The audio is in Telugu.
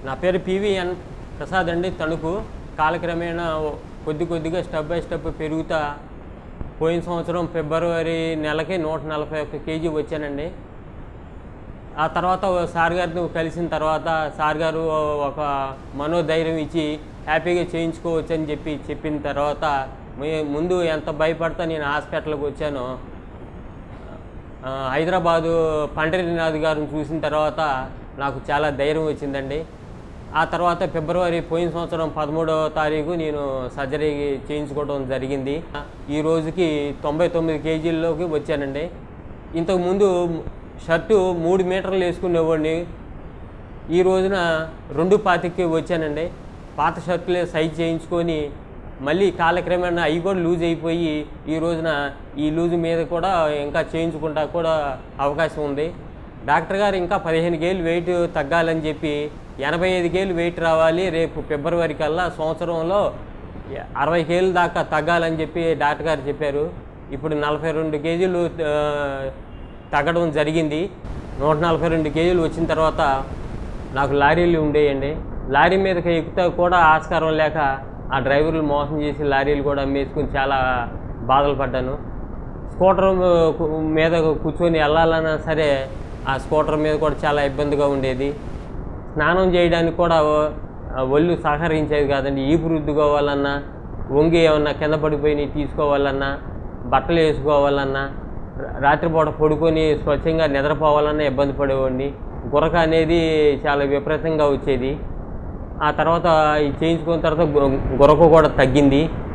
నా పేరు పివిఎన్ ప్రసాద్ అండి తణుకు కాలక్రమేణా కొద్ది కొద్దిగా స్టెప్ బై స్టెప్ పెరుగుతా పోయిన సంవత్సరం ఫిబ్రవరి నెలకి నూట నలభై ఒక్క కేజీ వచ్చానండి ఆ తర్వాత ఓ సార్ గారిని కలిసిన తర్వాత సార్ గారు ఒక మనోధైర్యం ఇచ్చి హ్యాపీగా చేయించుకోవచ్చు అని చెప్పి చెప్పిన తర్వాత మే- ముందు ఎంత భయపడతా నేను హాస్పిటల్కి వచ్చానో ఆ, హైదరాబాదు పండరీనాథ్ గారిని చూసిన తర్వాత నాకు చాలా ధైర్యం వచ్చిందండి ఆ తర్వాత ఫిబ్రవరి పోయిన సంవత్సరం పదమూడవ తారీఖు నేను సర్జరీ చేయించుకోవడం జరిగింది ఈ రోజుకి తొంభై తొమ్మిది కేజీల్లోకి వచ్చానండి ఇంతకు ముందు షర్టు మూడు మీటర్లు వేసుకునేవాడిని ఈ రోజున రెండు పాతికి వచ్చానండి పాత షర్టులే సైజ్ చేయించుకొని మళ్ళీ కాలక్రమేణా అవి కూడా లూజ్ అయిపోయి ఈ రోజున ఈ లూజ్ మీద కూడా ఇంకా చేయించుకుంటా కూడా అవకాశం ఉంది డాక్టర్ గారు ఇంకా పదిహేను కేలు వెయిట్ తగ్గాలని చెప్పి ఎనభై ఐదు కేలు వెయిట్ రావాలి రేపు ఫిబ్రవరి కల్లా సంవత్సరంలో అరవై కేలు దాకా తగ్గాలని చెప్పి డాక్టర్ గారు చెప్పారు ఇప్పుడు నలభై రెండు కేజీలు ఆ, తగ్గడం జరిగింది నూట నలభై రెండు కేజీలు వచ్చిన తర్వాత నాకు లారీలు ఉండేయండి లారీ మీదకి ఎక్కుతా కూడా ఆస్కారం లేక ఆ డ్రైవర్లు మోసం చేసి లారీలు కూడా అమ్మేసుకుని చాలా బాధలు పడ్డాను స్కూటర్ మీద కూర్చొని వెళ్ళాలన్నా సరే ఆ స్కూటర్ మీద కూడా చాలా ఇబ్బందిగా ఉండేది స్నానం చేయడానికి కూడా ఆ, ఒళ్ళు సహకరించేది కాదండి ఈపు రుద్దుకోవాలన్నా వంగి ఏమన్నా కింద పడిపోయి తీసుకోవాలన్నా బట్టలు వేసుకోవాలన్నా రా- రాత్రిపూట పడుకొని స్వచ్ఛంగా నిద్రపోవాలన్నా ఇబ్బంది పడేవాడిని గురక అనేది చాలా విపరీతంగా వచ్చేది ఆ తర్వాత ఇది చేయించుకున్న తర్వాత గు- గురకు కూడా తగ్గింది